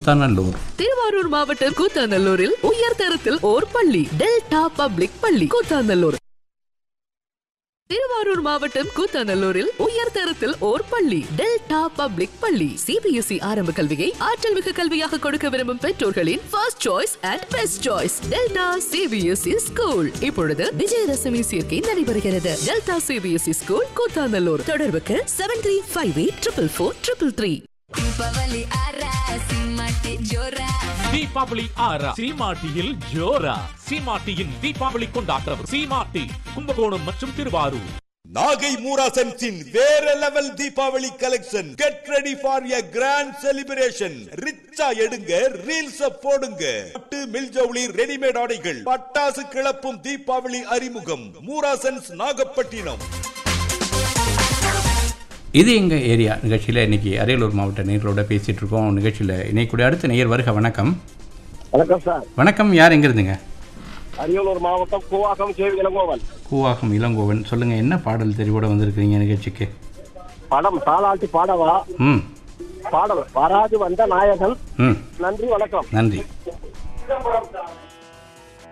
கூத்தாநல்லூர் திருவாரூர் மாவட்டம் கூத்தாநல்லூரில் உயர்தரத்தில் ஓர் பள்ளி delta public பள்ளி கூத்தாநல்லூர் திருவாரூர் மாவட்டம் கூத்தாநல்லூரில் உயர்தரத்தில் ஓர் பள்ளி டெல்டா பப்ளிக் பள்ளி சிபிஎஸ்இ ஆரம்ப கல்வியை ஆற்றல் மிகு கல்வியாக கொடுக்க விரும்பும் பெற்றோர்களின் first choice and best choice Delta CBSE school இப்பொழுது விஜயதசமி சேர்க்கை நடைபெறுகிறது டெல்டா சிபிஎஸ்இ ஸ்கூல் கூத்தாநல்லூர் தொடர்புக்கு seven three five eight triple four triple three Deepavali ಆರ ಸಿಂಹಕ್ಕೆ ಜೋರ தீபாவளி ஆறா சீமாட்டியில் ஜோரா சீமாட்டியின் தீபாவளி கொண்டாட்டம் சீமாட்டி கும்பகோணம் மற்றும் திருவாரூர் நாகை மூராசன்ஸின் வேற level Deepavali collection get ready for a grand celebration ரிச்சா எடுங்க ரீல்ஸ் போடுங்க பட்டு மில்ஜவுளி ரெடிமேட் ஆடைகள் பட்டாசு கிளப்பும் தீபாவளி அறிமுகம் மூராசன்ஸ் நாகப்பட்டினம் இது எங்கள் ஏரியா நிகழ்ச்சியில் இன்னைக்கு அரியலூர் மாவட்ட நேயர்களோட பேசிகிட்டு இருக்கோம் நிகழ்ச்சியில் இணையக்கூடிய அடுத்த நேயர் வருக வணக்கம் வணக்கம் சார் வணக்கம் யார் எங்க இருந்துங்க அரியலூர் மாவட்டம் கூவாக்கம் கேவி இளங்கோவன் கூவாகம் இளங்கோவன் சொல்லுங்கள் என்ன பாடல் தெரிவோட வந்திருக்கிறீங்க நிகழ்ச்சிக்கு படம் தாளாட்டி பாடவா ம் பாடல் வராது வந்த நாயகன் ம் நன்றி வணக்கம் நன்றி